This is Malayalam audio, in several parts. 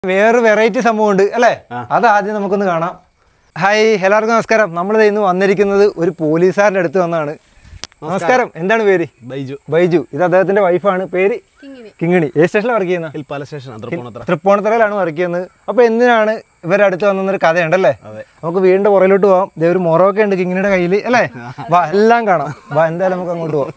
വേറെ വെറൈറ്റി സംഭവം ഉണ്ട് അല്ലേ അത് ആദ്യം നമുക്കൊന്ന് കാണാം ഹായ് എല്ലാവർക്കും നമസ്കാരം നമ്മൾ ഇന്ന് വന്നിരിക്കുന്നത് ഒരു പോലീസുകാരൻ്റെ അടുത്ത് വന്നാണ് നമസ്കാരം എന്താണ് പേര് ബൈജു ബൈജു ഇത് അദ്ദേഹത്തിന്റെ വൈഫാണ് പേര് കിങ്ങിണി ഏത് സ്റ്റേഷനിൽ വർക്ക് ചെയ്യുന്നത് ഹിൽ പാല സ്റ്റേഷൻ തൃപ്പൂണിത്തറ തൃപ്പൂണിത്തറയിലാണ് വർക്ക് ചെയ്യുന്നത് അപ്പോൾ എന്തിനാണ് ഇവരുടെ അടുത്ത് വന്നൊരു കഥയുണ്ടല്ലേ അതെ. നമുക്ക് വീണ്ടും പുറയിലോട്ട് പോവാം ദേ ഒരു മൊറൊക്കെ ഉണ്ട് കിങ്ങിണിയുടെ കയ്യിൽ അല്ലേ വാ എല്ലാം കാണാം വാ എന്തായാലും നമുക്ക് അങ്ങോട്ട് പോവാം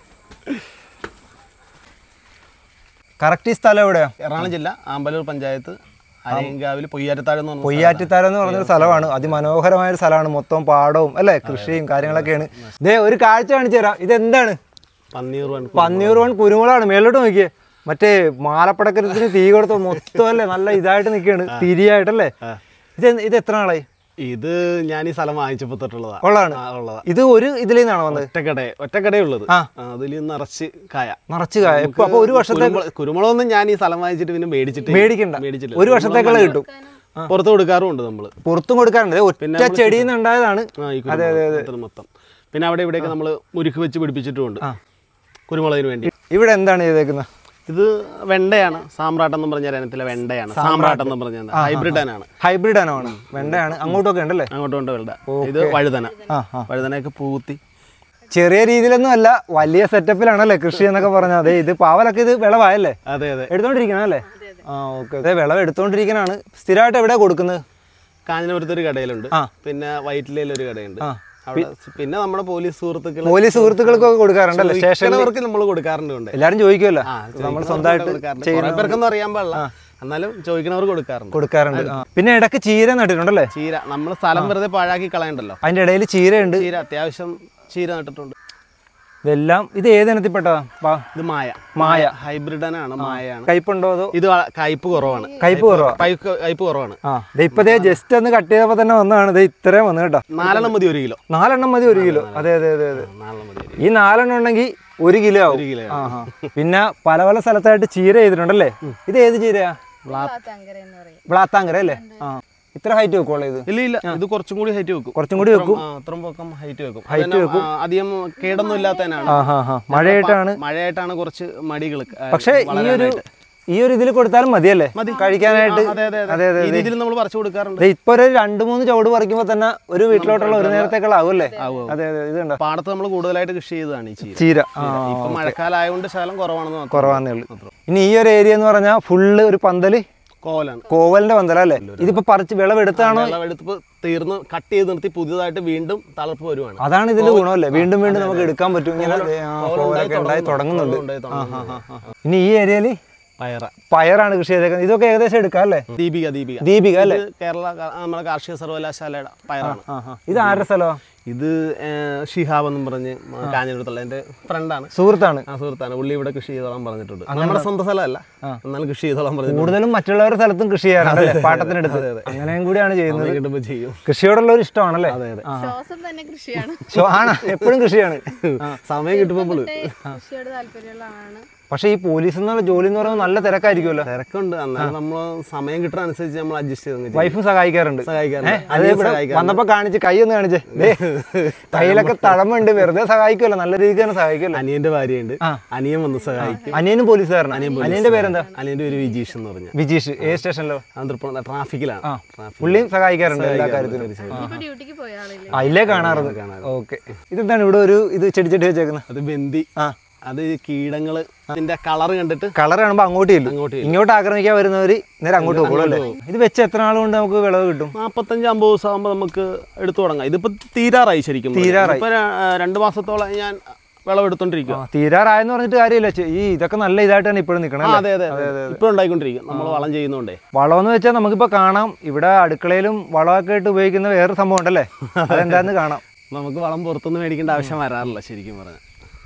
കറക്റ്റ് ഈ സ്ഥലം എവിടെയാ എറണാകുളം ജില്ല ആമ്പലൂർ പഞ്ചായത്ത് അരയങ്കാവിൽ പൊയ്യാറ്റത്താഴ് എന്ന് പറഞ്ഞ പൊയ്യാറ്റിത്താരം എന്ന് പറഞ്ഞൊരു സ്ഥലമാണ് അതിമനോഹരമായ ഒരു സ്ഥലമാണ് മൊത്തം പാടവും അല്ലേ കൃഷിയും കാര്യങ്ങളൊക്കെയാണ് ദേ ഒരു കാഴ്ച കാണിച്ചു തരാം ഇതെന്താണ് പന്നീർ വൺ പന്നിയൂർ വൺ കുരുമുളകാണ് മേലോട്ട് നോക്കിയേ മറ്റേ മാലപ്പടക്കരത്തിന് തീ കൊടുത്ത മൊത്തം അല്ലേ നല്ല ഇതായിട്ട് നിൽക്കുകയാണ് തിരിയായിട്ടല്ലേ ഇത് എന്ത്- ഇത് എത്ര നാളായി ഇത് ഞാൻ ഈ സ്ഥലം വാങ്ങിച്ചപ്പോ തൊട്ടുള്ളതാ ഉള്ളതാണ് ആ, ഉള്ളതാ ഇത് ഒരു ഇതിൽ നിന്നാണോ വന്നത് ഒറ്റക്കട ഒറ്റക്കടേ ഉള്ളത് ആ. അതിൽ നിറച്ച് കായ നിറച്ച് കായ ഇപ്പൊ അപ്പൊ ഒരു വർഷത്തെ കുരുമുളക് കുരുമുളകൊന്നും ഞാൻ ഈ സ്ഥലം വാങ്ങിച്ചിട്ട് പിന്നെ മേടിച്ചിട്ട് മേടിക്കണ്ട മേടിച്ചില്ല ഒരു വർഷത്തേക്കുള്ള കിട്ടും പുറത്ത് കൊടുക്കാറുമുണ്ട് നമ്മള് പുറത്തും കൊടുക്കാറുണ്ട് ദേ ഒറ്റ ചെടിയിൽ നിന്ന് ഉണ്ടായതാണ് ആ ഈ കുരുമുളക് ഇത് മൊത്തം പിന്നെ അവിടെ ഇവിടെയൊക്കെ നമ്മൾ മുരുക്ക് വെച്ച് പിടിപ്പിച്ചിട്ടുമുണ്ട് കുരുമുളകിന് വേണ്ടി ഇവിടെ എന്താണ് ചെയ്തേക്കുന്നത് ഇത് വെണ്ടയാണ് സാമ്രാട്ടം എന്ന് പറഞ്ഞ ഇനത്തിലെ വെണ്ടയാണ് സാമ്രാട്ടം എന്ന് പറഞ്ഞ ഹൈബ്രിഡ് ആണ് ഹൈബ്രിഡ് ആണ് വെണ്ടയാണ് അങ്ങോട്ടൊക്കെ ഉണ്ടല്ലേ അങ്ങോട്ട് കൊണ്ട് വെണ്ട ഇത് വഴുതന ആ ആ വഴുതനയൊക്കെ പൂത്തി ചെറിയ രീതിയിലൊന്നും അല്ല വലിയ സെറ്റപ്പിലാണല്ലേ കൃഷി എന്നൊക്കെ പറഞ്ഞാൽ അതെ ഇത് പാവലൊക്കെ ഇത് വിളവായല്ലേ അതെ അതെ എടുത്തോണ്ടിരിക്കണം അല്ലേ ആ ഓക്കെ അതെ വിളവ് എടുത്തോണ്ടിരിക്കണാണ് സ്ഥിരമായിട്ട് എവിടെയാ കൊടുക്കുന്നത് കാഞ്ഞിരപുരത്ത് ഒരു കടയിലുണ്ട് ആ. പിന്നെ വൈറ്റിലയിൽ ഒരു കടയുണ്ട് ആ. അവിടെ പിന്നെ നമ്മുടെ പോലീസ് സുഹൃത്തുക്കൾ പോലീസ് സുഹൃത്തുക്കൾക്കൊക്കെ കൊടുക്കാറുണ്ടല്ലേ സ്റ്റേഷനിൽ ചോദിക്കുന്നവർക്ക് നമ്മൾ കൊടുക്കാറുണ്ട് കൊണ്ട് എല്ലാരും ചോദിക്കുമല്ലോ ആ, നമ്മൾ ചോദിക്കുന്നവർക്ക് സ്വന്തമായിട്ട് കൊടുക്കാറുണ്ട്. കുറേ പേർക്കൊന്നും അറിയാൻ പാടില്ല എന്നാലും ചോദിക്കുന്നവർക്ക് കൊടുക്കാറുണ്ട് കൊടുക്കാറുണ്ട് ആ. പിന്നെ ഇടയ്ക്ക് ചീര നട്ടിട്ടുണ്ടല്ലേ ചീര നമ്മൾ സ്ഥലം വെറുതെ പാഴാക്കി കളയണ്ടല്ലോ അതിന്റെ ഇടയിൽ ചീരയുണ്ട് ചീര അത്യാവശ്യം ചീര നട്ടിട്ടുണ്ട് ഇതെല്ലാം ഇത് ഏത് ഇനത്തിൽപ്പെട്ടതാ വാ ഇത് മായ മായ ഹൈബ്രിഡനാണ് മായയാണ് കയ്പുണ്ടോ അതോ ഇത് വ- കയ്പ് കുറവാണ് കയ്പ് കുറവാ കയ്പ് കയ്പ് കുറവാണ് ആ ദേ ഇപ്പൊ ദേ ജസ്റ്റ് ഒന്ന് കട്ട് ചെയ്തപ്പോ തന്നെ വന്നതാണ് ദേ ഇത്രയും വന്നു കേട്ടോ നാലെണ്ണം മതി ഒരു കിലോ നാലെണ്ണം മതി ഒരു കിലോ അതെ അതെ അതെ അതെ നാലെണ്ണം മതി ഒരു ഈ നാലെണ്ണം ഉണ്ടെങ്കിൽ ഒരു കിലോ ആവും ഒരു കിലോ ആ ആ. പിന്നെ പല പല സ്ഥലത്തായിട്ട് ചീര ചെയ്തിട്ടുണ്ടല്ലേ ഇത് ഏത് ചീരയാ ബ്ലാത്താങ്കര എന്ന് പറയും ബ്ലാത്താങ്കര അല്ലേ ആ ഇത്ര ഹൈറ്റ് വെക്കുള്ളൂ ഇത് ഇല്ല ഇല്ല ഇത് കുറച്ചും കൂടി ഹൈറ്റ് വെക്കും കുറച്ചും കൂടി വെക്കും ആ, അത്രയും പൊക്കം ഹൈറ്റ് വെക്കും അതിന് ആ, അധികം കേടൊന്നും ഇല്ലാത്തതിനാണ് ആ ഹാ ഹാ മഴയായിട്ടാണ് മഴയായിട്ടാണ് കുറച്ച് മടികൾ പക്ഷേ ഈ ഒരു ഈ ഒരു ഇതിൽ കൊടുത്താലും മതിയല്ലേ കഴിക്കാനായിട്ട് അതെ അതെ അതെ അതെ ഈ രീതിയിൽ നമ്മൾ പറിച്ചു കൊടുക്കാറുണ്ട് ദേ ഇപ്പൊ ഒരു രണ്ട് മൂന്ന് ചുവട് പറിക്കുമ്പോ തന്നെ ഒരു വീട്ടിലോട്ടുള്ള ഒരു നേരത്തേക്കുള്ള ആവുമല്ലേ ആവും. അതെ അതെ ഇത് കണ്ടോ പാടത്ത് നമ്മൾ കൂടുതലായിട്ട് കൃഷി ചെയ്തതാണ് ഈ ചീര ചീര ആ ഇപ്പൊ മഴക്കാലം ആയതുകൊണ്ട് ശകലം കുറവാണെന്ന് മാത്രം കുറവാന്നേ ഉള്ളൂ ഇനി ഈ ഒരു ഏരിയ എന്ന് പറഞ്ഞാൽ ഫുള്ള് ഒരു പന്തല് കോലാണ് കോവലിന്റെ പന്തലല്ലേ ഇതിപ്പോ പറിച്ച് വിളവെടുത്താണോ വിളവെടുപ്പ് തീർന്ന് കട്ട് ചെയ്ത് നിർത്തി പുതിയതായിട്ട് വീണ്ടും തളർപ്പ് വരുവാണ് അതാണ് ഇതിന്റെ ഗുണമല്ലേ വീണ്ടും വീണ്ടും നമുക്ക് എടുക്കാൻ പറ്റും ഇങ്ങനെ ദേ, ആ, കോവൽ കോവലൊക്കെ ഉണ്ടായി തുടങ്ങുന്നുണ്ട് ഉണ്ടായി തുടങ്ങുന്നുണ്ട്. ഇനി ഈ ഏരിയയിൽ പയറ പയറാണ് കൃഷി ചെയ്തേക്കുന്നത് ഇതൊക്കെ ഏകദേശം എടുക്കാം അല്ലേ ദീപിക ദീപിക ദീപിക അല്ലേ ഇത് കേരള ക- നമ്മുടെ കാർഷിക സർവകലാശാലയുടെ പയറാണ് ആ, ആ. ഇത് ആരുടെ സ്ഥലമാ ഇത് ഏർ, ഷിഹാബ് എന്നും പറഞ്ഞ് കാഞ്ഞിരത്തുള്ള എൻ്റെ ഫ്രണ്ടാണ് സുഹൃത്താണ് ആ സുഹൃത്താണ് പുള്ളി ഇവിടെ കൃഷി ചെയ്തോളാൻ പറഞ്ഞിട്ടുണ്ട് നമ്മുടെ സ്വന്തം സ്ഥലമല്ല എന്നാലും കൃഷി ചെയ്തോളാൻ പറഞ്ഞിട്ടുണ്ട് കൂടുതലും മറ്റുള്ളവരുടെ സ്ഥലത്തും കൃഷി ചെയ്യാറുണ്ട് പാട്ടത്തിനെടുത്ത് അങ്ങനെയും കൂടിയാണ് ചെയ്യുന്നത് സമയം കിട്ടുമ്പോൾ ചെയ്യും കൃഷിയോടുള്ള ഒരു ഇഷ്ടമാണല്ലേ അതെ അതെ ശ്വാസം തന്നെ കൃഷിയാണ് ശോ, ആണ് എപ്പോഴും കൃഷിയാണ് സമയം കിട്ടുമ്പോൾ നമ്മള് തൊട്ടേ കൃഷിയോട് താല്പര്യമുള്ളതാണ് പക്ഷെ ഈ പോലീസ് എന്നുള്ള ജോലി എന്ന് പറയുന്നത് നല്ല തിരക്കായിരിക്കുമല്ലോ തിരക്കുണ്ട് എന്നാലും നമ്മൾ സമയം കിട്ടുന്ന അനുസരിച്ച് നമ്മൾ അഡ്ജസ്റ്റ് ചെയ്ത് അങ്ങ് ചെയ്യും. വൈഫും സഹായിക്കാറുണ്ട് സഹായിക്കാറുണ്ട്. ഏ, അത് അനിയൻ ഇവിടെ സഹായിക്കാറുണ്ട്. വന്നപ്പോ കാണിച്ച് കൈ ഒന്ന് കാണിച്ചേ ദേ, കയ്യിലൊക്കെ തഴമുണ്ട് വെറുതെ സഹായിക്കുമല്ലോ നല്ല രീതിക്ക് തന്നെ സഹായിക്കുമല്ലോ അനിയന്റെ ഭാര്യയുണ്ട് ആ. അനിയൻ വന്ന് സഹായിക്കും അനിയനും പോലീസുകാരനാണ് അനിയന്റെ പേരെന്താ അനിയന്റെ ഒരു വിജീഷ് എന്ന് പറഞ്ഞ വിജീഷ് ഏ സ്റ്റേഷനിലോ ട്രാഫിക്കിലാണ് ട്രാഫിക് പുള്ളിയും സഹായിക്കാറുണ്ട് എല്ലാ കാര്യത്തിലും ഇപ്പൊ ഡ്യൂട്ടിക്ക് പോയ ആളില്ലേ അതിലേ കാണാറുണ്ട് ഓക്കെ ഇതെന്താണ് ഇവിടെ ഒരു ഇത് ചെടി ചെടി വെച്ചേക്കുന്നത് അത് ബന്ദി ആ അത് കീടങ്ങള് അതിന്റെ കളർ കണ്ടിട്ട് കളർ കാണുമ്പോ അങ്ങോട്ട് ചെല്ലും അങ്ങോട്ട് ചെല്ലും. ഇങ്ങോട്ട് ആക്രമിക്കാൻ വരുന്നവര് നേരെ അങ്ങോട്ട് പോകും അല്ലേ ഇത് വെച്ച് എത്ര നാൾ കൊണ്ട് നമുക്ക് വിളവ് കിട്ടും നാപ്പത്തഞ്ച് അമ്പത് ദിവസം ആകുമ്പോൾ നമുക്ക് എടുത്തു തുടങ്ങാം ഇതിപ്പോ തീരാറായി ശരിക്കും തീരാറായി. ഇപ്പൊ രണ്ട് മാസത്തോളം ഞാൻ വിളവെടുത്തോണ്ടിരിക്കുക ആ, തീരാറായെന്ന് പറഞ്ഞിട്ട് കാര്യമില്ല ചെ- ഈ ഇതൊക്കെ നല്ല ഇതായിട്ടാണ് ഇപ്പോഴും നിൽക്കണം അതെ അതെ ഇപ്പൊ ഉണ്ടായിക്കൊണ്ടിരിക്കും നമ്മൾ വളം ചെയ്യുന്നോണ്ടേ വളമെന്ന് വെച്ചാൽ നമുക്കിപ്പോൾ കാണാം ഇവിടെ അടുക്കളയിലും വളമൊക്കെ ആയിട്ട് ഉപയോഗിക്കുന്ന വേറൊരു സംഭവം ഉണ്ടല്ലേ അതെന്താന്ന് കാണാം നമുക്ക് വളം പുറത്തുനിന്ന് മേടിക്കേണ്ട ആവശ്യം വരാറില്ല ശരിക്കും പറഞ്ഞാൽ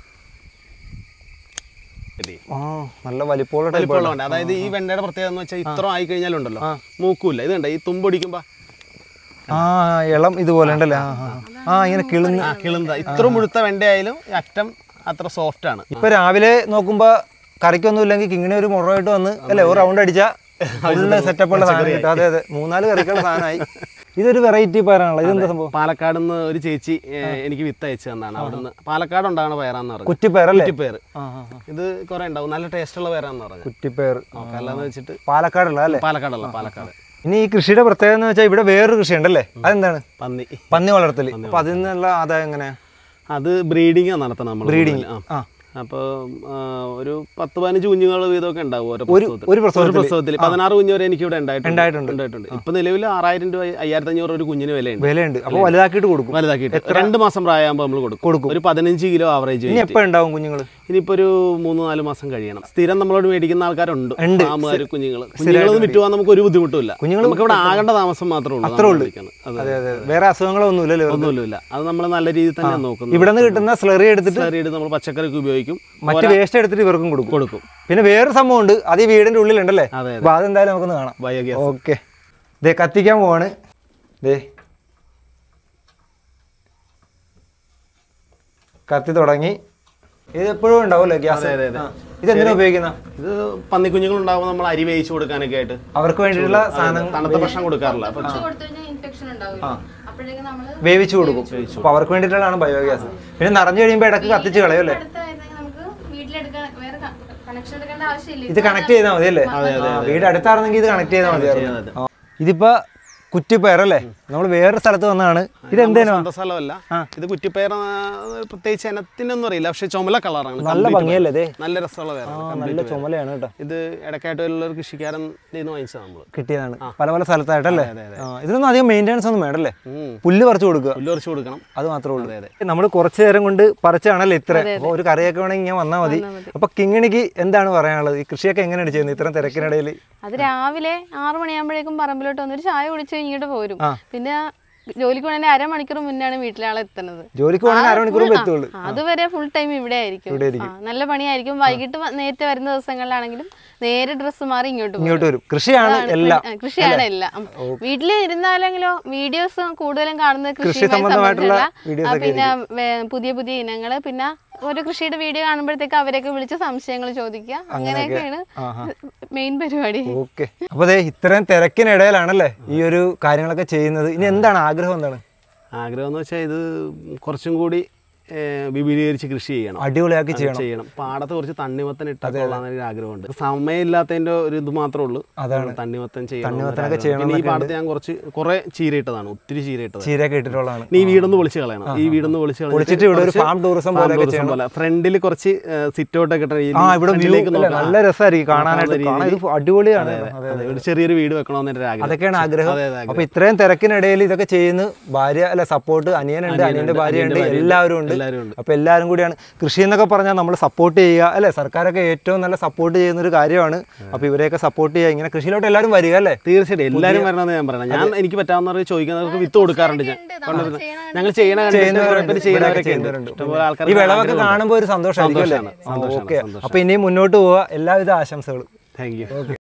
ആ നല്ല വലിപ്പമുള്ള ടൈപ്പ് വലിപ്പമുള്ളതുകൊണ്ട് അതായത് ഈ വെണ്ടയുടെ പ്രത്യേകത എന്ന് വെച്ചാൽ ഇത്ര ആയി കഴിഞ്ഞാലുണ്ടല്ലോ മൂക്കൂല്ല ഇത് കണ്ട ഈ തുമ്പൊടിക്കുമ്പോ ആ ഇളം ഇതുപോലെ ഉണ്ടല്ലേ ആ ആ. ആ ഇങ്ങനെ കിളുന്ന് ആ കിളുന്ത ഇത്ര മുഴുത്ത വെണ്ടയായാലും ഈ അറ്റം അത്ര സോഫ്റ്റ് ആണ് ഇപ്പൊ രാവിലെ നോക്കുമ്പോ കറിക്കൊന്നും ഇല്ലെങ്കിൽ കിങ്ങിണി ഒരു മുറമായിട്ട് വന്ന് അല്ലേ ഒരു റൗണ്ട് അടിച്ചാ ഫുള്ള് സെറ്റപ്പുള്ള സാധനം കിട്ടും അതെ അതെ മൂന്നാല് കറിക്കുള്ള സാധനമായി ഇതൊരു വെറൈറ്റി പയറാണല്ലോ ഇതെന്താ സംഭവം പാലക്കാട് നിന്ന് ഒരു ചേച്ചി ഏ, എനിക്ക് വിത്ത് അയച്ചു തന്നാണ് അവിടുന്ന് പാലക്കാട് ഉണ്ടാകണ പയറാന്ന് പറഞ്ഞു കുറ്റിപ്പയറല്ലേ കുറ്റിപ്പയർ ആ ആ ആ. ഇത് കുറെ ഉണ്ടാവും നല്ല ടേസ്റ്റ് ഉള്ള പയറാന്ന് പറഞ്ഞു കുറ്റിപ്പയർ അല്ലാന്ന് വെച്ചിട്ട് പാലക്കാടുള്ള അല്ലേ പാലക്കാടല്ല പാലക്കാട് ഇനി ഈ കൃഷിയുടെ പ്രത്യേകത എന്ന് വെച്ചാൽ ഇവിടെ വേറൊരു കൃഷി ഉണ്ടല്ലേ അതെന്താണ് പന്നി പന്നി വളർത്തല് അപ്പൊ അതിൽ നിന്നുള്ള ആദായം എങ്ങനെയാ അത് ബ്രീഡിംഗ് നടത്തണം നമ്മൾ Breeding. ആ ആ അപ്പോൾ ഒരു പത്ത് പതിനഞ്ച് കുഞ്ഞുങ്ങൾ വീതമൊക്കെ ഉണ്ടാവും ഓരോ ഒരു പ്രസവത്തിൽ. ഒരു പ്രസവത്തിൽ പ്രസവത്തിൽ പതിനാറ് കുഞ്ഞു വരെ എനിക്ക് ഇവിടെ ഉണ്ടായിട്ടുണ്ട് ഉണ്ടായിട്ടുണ്ട്. ഉണ്ടായിട്ടുണ്ട് ഇപ്പൊ നിലവിൽ ആറായിരം രൂപ അയ്യായിരത്തി അഞ്ഞൂറ് ഒരു കുഞ്ഞിന് വിലയുണ്ട് വിലയുണ്ട് അപ്പൊ വലുതാക്കിയിട്ട് കൊടുക്കും വലുതാക്കിയിട്ട് രണ്ട് മാസം പ്രായമാകുമ്പോൾ നമ്മൾ കൊടുക്കും കൊടുക്കും. ഒരു പതിനഞ്ച് കിലോ ആവറേജ് ഇനി എപ്പോ ഉണ്ടാവും കുഞ്ഞുങ്ങൾ ഇനിയിപ്പോ ഒരു മൂന്ന് നാല് മാസം കഴിയണം സ്ഥിരം നമ്മളോട് മേടിക്കുന്ന ആൾക്കാരുണ്ട് ഉണ്ട്. ഫാമുകാർ കുഞ്ഞുങ്ങൾ കുഞ്ഞുങ്ങളൊന്നും വിറ്റ് പോകാൻ നമുക്ക് ഒരു ബുദ്ധിമുട്ടില്ല കുഞ്ഞുങ്ങൾ നമുക്ക് ഇവിടെ ആകേണ്ട താമസം മാത്രമേ ഉള്ളൂ അത്രേ നമ്മൾ ഉള്ളൂ. മേടിക്കുന്നത്. അതെ അതെ അതെ വേറെ അസുഖങ്ങളൊന്നും ഇല്ലല്ലോ ഇവർക്ക്. ഒന്നുമില്ല അത് നമ്മൾ നല്ല രീതിയിൽ തന്നെ നോക്കുന്നു ഇവിടെ നിന്ന് കിട്ടുന്ന സ്ലറി എടുത്തിട്ട് സ്ലറിയിട്ട് നമ്മൾ പച്ചക്കറിക്ക് ഉപയോഗിക്കും മറ്റ് വേസ്റ്റ് എടുത്തിട്ട് ഇവർക്കും കൊടുക്കും കൊടുക്കും പിന്നെ വേറൊരു സംഭവം ഉണ്ട് അത് ഈ വീടിന്റെ ഉള്ളിലുണ്ടല്ലേ അതെ അപ്പൊ അതെന്തായാലും നമുക്കൊന്ന് കാണാം ബയോഗ്യാസ് ഓക്കെ ദേ കത്തിക്കാൻ പോവാണ് ദേ കത്തി തുടങ്ങി ഇത് എപ്പോഴും ഉണ്ടാവുമല്ലോ ഗ്യാസ് അതെ, അതെ. ഇത് എന്തിനാ ഉപയോഗിക്കുന്ന ഇത് പന്നിക്കുഞ്ഞുങ്ങൾ ഉണ്ടാകുമ്പോൾ നമ്മൾ അരി വേവിച്ച് കൊടുക്കാനൊക്കെ ആയിട്ട് അവർക്ക് വേണ്ടിയിട്ടുള്ള സാധനങ്ങൾ തണുത്ത ഭക്ഷണം കൊടുക്കാറില്ല അപ്പൊ കുറച്ച് കൊടുത്തു കഴിഞ്ഞാൽ ഇൻഫെക്ഷൻ ഉണ്ടാവില്ല അപ്പോഴേക്കും നമ്മള് വേവിച്ചു കൊടുക്കും അപ്പൊ അവർക്ക് വേണ്ടിയിട്ടുള്ളതാണ് ബയോഗ്യാസ് പിന്നെ നിറഞ്ഞു കഴിയുമ്പോൾ ഇടക്ക് കത്തിച്ച് കളയും അല്ലേ അടുത്തായിരുന്നെങ്കിൽ നമുക്ക് വീട്ടിലെടുക്കാൻ വേറെ കണക്ഷൻ എടുക്കേണ്ട ആവശ്യമില്ല ഇത് കണക്ട് ചെയ്താൽ മതി അല്ലേ ആ, വീട് അടുത്താണെങ്കിൽ ഇത് കണക്ട് ചെയ്താൽ മതിയായിരുന്നു ആ. ഇതിപ്പോ കുറ്റിപ്പയറല്ലേ നമ്മൾ വേറൊരു സ്ഥലത്ത് വന്നതാണ് ഇത് എന്തേനു സ്വന്തം സ്ഥലമല്ല ഇത് കുറ്റിപ്പയർ ആ, പ്രത്യേകിച്ച് ഇനത്തിനൊന്നും അറിയില്ല പക്ഷെ ചുമല കളറാണ് നല്ല ഭംഗിയല്ലേ ഇതേ നല്ല രസമുള്ള ആ പേരാണ് നല്ല ചുമലയാണ് കേട്ടോ ഇത് ഇടക്കായിട്ടുള്ള ഒരു കൃഷിക്കാരൻ നിന്ന് വാങ്ങിച്ചത് നമ്മള് കിട്ടിയതാണ് പല പല സ്ഥലത്തായിട്ടല്ലേ ആ, ഇതിനൊന്നും അധികം മെയിൻ്റെനൻസ് ഒന്നും വേണ്ടല്ലേ ഉം. പുല്ല് പറിച്ചു കൊടുക്കുക പുല്ല് കുറച്ച് കൊടുക്കണം അത് മാത്രമേ ഉള്ളൂ നമ്മൾ കുറച്ച് നേരം കൊണ്ട് പറിച്ചാണല്ലോ ഇത്ര അപ്പോൾ ഒരു കറിയൊക്കെ വേണമെങ്കിൽ ഞാൻ വന്നാൽ മതി അപ്പൊ കിങ്ങിണിക്ക് എന്താണ് പറയാനുള്ളത് ഈ കൃഷിയൊക്കെ എങ്ങനെയാണ് ചെയ്യുന്നത് ഇത്രയും തിരക്കിനിടയിൽ അത് രാവിലെ ആറു മണിയാകുമ്പോഴേക്കും പറമ്പിലോട്ട് വന്നൊരു ചായ കുടിച്ച് ഇങ്ങോട്ട് പോരും പിന്നെ ജോലിക്ക് വേണമെങ്കിൽ അരമണിക്കൂർ മുന്നാണ് വീട്ടിലെ ആളെ എത്തുന്നത് ജോലിക്ക് പോകണമെങ്കിൽ അരമണിക്കൂർ full- എത്തുള്ളൂ ആ, അതുവരെ ഫുൾ ടൈം ഇവിടെ ആയിരിക്കും ആ, നല്ല പണിയായിരിക്കും വൈകിട്ട് വ- നേരത്തെ വരുന്ന ദിവസങ്ങളിലാണെങ്കിലും നേരെ ഡ്രസ്സ് മാറി ഇങ്ങോട്ട് പോകും ഇങ്ങോട്ട് വരും കൃഷിയാണ് എല്ലാം ആ, കൃഷിയാണ് എല്ലാം വീട്ടിൽ ഇരുന്നാലെങ്കിലോ വീഡിയോസ് കൂടുതലും കാണുന്നത് കൃഷിയുമായി സംബന്ധമായിട്ടുള്ള സംബന്ധിച്ചുള്ള videos ആ, പിന്നെ വേ- പുതിയ പുതിയ ഇനങ്ങള് പിന്നെ ഒരു കൃഷിയുടെ വീഡിയോ കാണുമ്പോഴത്തേക്ക് അവരൊക്കെ വിളിച്ച് സംശയങ്ങൾ ചോദിക്കുക അങ്ങനെയൊക്കെയാണ് മെയിൻ പരിപാടി ഓക്കെ അപ്പോൾ അതെ ഇത്രയും തിരക്കിനിടയിലാണല്ലേ ഈ ഒരു കാര്യങ്ങളൊക്കെ ചെയ്യുന്നത് ഇനി എന്താണ് ആഗ്രഹം എന്താണ് ആഗ്രഹം എന്ന് വെച്ചാൽ ഇത് കുറച്ചും കൂടി ഏ, വിപുലീകരിച്ച് കൃഷി ചെയ്യണം അടിപൊളിയാക്കി അത് ചെയ്യണം ചെയ്യണം പാടത്ത് കുറച്ച് തണ്ണിമത്തൻ ഇട്ടാൽ കൊള്ളാൻ ഒരു ആഗ്രഹമുണ്ട് സമയമില്ലാത്തതിന്റെ ഒരു ഇത് മാത്രമേ ഉള്ളൂ അതാണ്. തണ്ണിമത്തൻ തണ്ണിമത്തനൊക്കെ ചെയ്യണം ചെയ്യണം പിന്നെ ഈ പാടത്ത് ഞാൻ കുറച്ച് കുറെ ചീര ഇട്ടതാണ് ഒത്തിരി ചീര ഇട്ടത് ചീരയൊക്കെ ഇട്ടിട്ടുള്ളതാണ് ഇനി ഈ വീടൊന്ന് പൊളിച്ച് കളയണം ഈ വീടൊന്ന് പൊളിച്ച് കളഞ്ഞിട്ട് പൊളിച്ചിട്ട് ഇവിടെ ഒരു കുറച്ച് farm tourism farm പോലെയൊക്കെ tourism പോലെ ഫ്രണ്ടിൽ കുറച്ച് സിറ്റ് ഔട്ട് ഒക്കെ ഇട്ട് ഈ ആ ഇവിടെ വ്യൂ ഫ്രണ്ടിലേക്ക് നോക്കാം. നല്ല രസമായിരിക്കും കാണാനായിട്ട് കാണാവുന്ന കാണാൻ ഇത് അടിപൊളിയാണ് അതെ, അതെ അതെ. ഒരു ചെറിയൊരു വീട് വെക്കണമെന്ന് എൻ്റെ ഒരു ആഗ്രഹം അതൊക്കെയാണ് ആഗ്രഹം അതെ, അതെ, അപ്പൊ ഇത്രയും തിരക്കിനിടയിൽ ഇതൊക്കെ ചെയ്യുന്നു ഭാര്യ അല്ല സപ്പോർട്ട് അനിയനുണ്ട് അനിയന്റെ ഭാര്യയുണ്ട് എല്ലാവരും ഉണ്ട് എല്ലാവരും ഉണ്ട് അപ്പൊ എല്ലാവരും കൂടിയാണ് കൃഷി എന്നൊക്കെ പറഞ്ഞാൽ നമ്മൾ സപ്പോർട്ട് ചെയ്യുക അല്ലെ സർക്കാരൊക്കെ ഏറ്റവും നല്ല സപ്പോർട്ട് ചെയ്യുന്ന ഒരു കാര്യമാണ് അപ്പൊ ഇവരെയൊക്കെ സപ്പോർട്ട് ചെയ്യുക ഇങ്ങനെ കൃഷിയിലോട്ട് എല്ലാവരും വരിക അല്ലേ തീർച്ചയായിട്ടും എല്ലാവരും വരണമെന്ന് ഞാൻ പറയണം ഞാൻ എനിക്ക് പറ്റാവുന്നവർക്ക് ചോദിക്കുന്നവർക്ക് വിത്ത് കൊടുക്കാറുണ്ട് ഞാൻ കൊണ്ടുവരുന്നത്. ഞങ്ങൾ ചെയ്യണ കണ്ടിട്ട് കുറേ പേര് ചെയ്യുന്നവരൊക്കെ ഉണ്ട് ഇഷ്ടംപോലെ ആൾക്കാർ ഈ വിളവൊക്കെ കാണുമ്പോൾ ഒരു സന്തോഷമായിരിക്കും അല്ലേ സന്തോഷമാണ്, ഓക്കെ അപ്പൊ ഇനിയും മുന്നോട്ട് പോവുക എല്ലാവിധ ആശംസകളും താങ്ക് യു